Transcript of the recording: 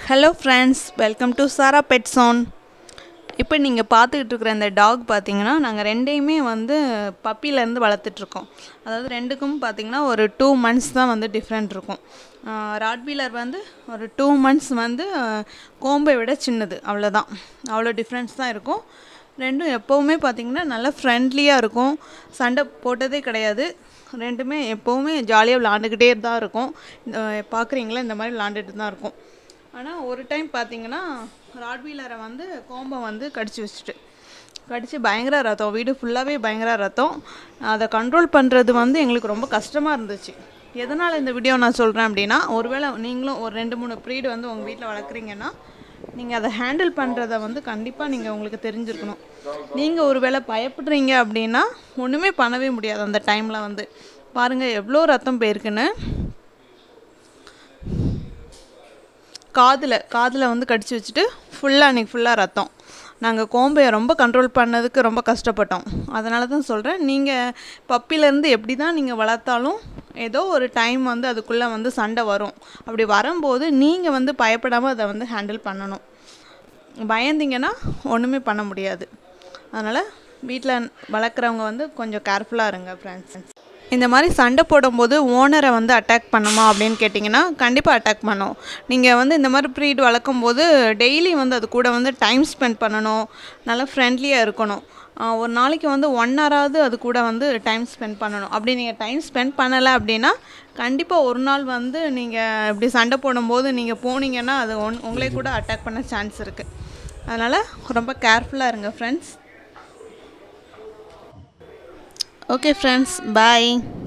hello friends welcome to Sara pet zone இப்போ நீங்கள் பார்த்துக்கிட்டு இருக்கிற இந்த டாக் பார்த்தீங்கன்னா நாங்கள் ரெண்டையுமே வந்து பப்பிலேருந்து வளர்த்துட்ருக்கோம் அதாவது ரெண்டுக்கும் பார்த்தீங்கன்னா ஒரு டூ மந்த்ஸ் தான் வந்து டிஃப்ரெண்ட் இருக்கும் ராட்வீலர் வந்து ஒரு டூ மந்த்ஸ் வந்து ஆஹ், கோம்பை விட சின்னது அவ்வளோதான் அவ்வளோ டிஃப்ரென்ஸ் தான் இருக்கும் ரெண்டும் எப்போவுமே பார்த்திங்கன்னா நல்லா ஃப்ரெண்ட்லியாக இருக்கும் சண்டை போட்டதே கிடையாது ரெண்டுமே எப்போவுமே ஜாலியாக விளாண்டுக்கிட்டே தான் இருக்கும் பார்க்குறீங்களா இந்த மாதிரி விளாண்டுட்டு தான் இருக்கும் ஆனால் ஒரு டைம் பார்த்தீங்கன்னா ராட்வீலரை வந்து கோம்பை வந்து கடிச்சு வச்சுட்டு கடிச்சு பயங்கர ரத்தம் வீடு ஃபுல்லாகவே பயங்கர ரத்தம் அதை கண்ட்ரோல் பண்ணுறது வந்து எங்களுக்கு ரொம்ப கஷ்டமாக இருந்துச்சு எதனால் இந்த வீடியோ நான் சொல்கிறேன் அப்படின்னா ஒருவேளை நீங்களும் ஒரு ரெண்டு மூணு ப்ரீடு வந்து உங்கள் வீட்டில் வளர்க்குறீங்கன்னா நீங்கள் அதை ஹேண்டில் பண்ணுறத வந்து கண்டிப்பாக நீங்கள் உங்களுக்கு தெரிஞ்சிருக்கணும் நீங்கள் ஒருவேளை பயப்படுறீங்க அப்படின்னா ஒன்றுமே பண்ணவே முடியாது அந்த டைமில் வந்து பாருங்கள் எவ்வளோ ரத்தம் போயிருக்குன்னு காதில் காதில் வந்து கடிச்சு வச்சுட்டு ஃபுல்லாக அன்றைக்கி ஃபுல்லாக ரத்தம் நாங்கள் கோம்பையை ரொம்ப கண்ட்ரோல் பண்ணதுக்கு ரொம்ப கஷ்டப்பட்டோம் அதனால தான் சொல்கிறேன் நீங்கள் பப்பிலேருந்து எப்படி தான் நீங்கள் வளர்த்தாலும் ஏதோ ஒரு டைம் வந்து அதுக்குள்ளே வந்து சண்டை வரும் அப்படி வரும்போது நீங்கள் வந்து பயப்படாமல் அதை வந்து ஹேண்டில் பண்ணணும் பயந்தீங்கன்னா ஒன்றுமே பண்ண முடியாது அதனால் வீட்டில் வளர்க்குறவங்க வந்து கொஞ்சம் கேர்ஃபுல்லாக இருங்க ஃப்ரெண்ட்ஸ் இந்த மாதிரி சண்டை போடும்போது ஓனரை வந்து அட்டாக் பண்ணுமா அப்படின்னு கேட்டிங்கன்னா கண்டிப்பாக அட்டாக் பண்ணும் நீங்கள் வந்து இந்த மாதிரி ப்ரீட் வளர்க்கும் போது டெய்லி வந்து அது கூட வந்து டைம் ஸ்பெண்ட் பண்ணணும் நல்லா ஃப்ரெண்ட்லியாக இருக்கணும் ஆஹ் ஒரு நாளைக்கு வந்து ஒன் ஹவராவது அது கூட வந்து டைம் ஸ்பெண்ட் பண்ணணும் அப்படி நீங்கள் டைம் ஸ்பெண்ட் பண்ணலை அப்படின்னா கண்டிப்பாக ஒரு நாள் வந்து நீங்கள் இப்படி சண்டை போடும்போது நீங்கள் போனீங்கன்னா அது ஒன் உங்களே கூட அட்டாக் பண்ண சான்ஸ் இருக்குது அதனால் ரொம்ப கேர்ஃபுல்லாக இருங்க ஃப்ரெண்ட்ஸ் ஓகே ஃப்ரெண்ட்ஸ் பாய்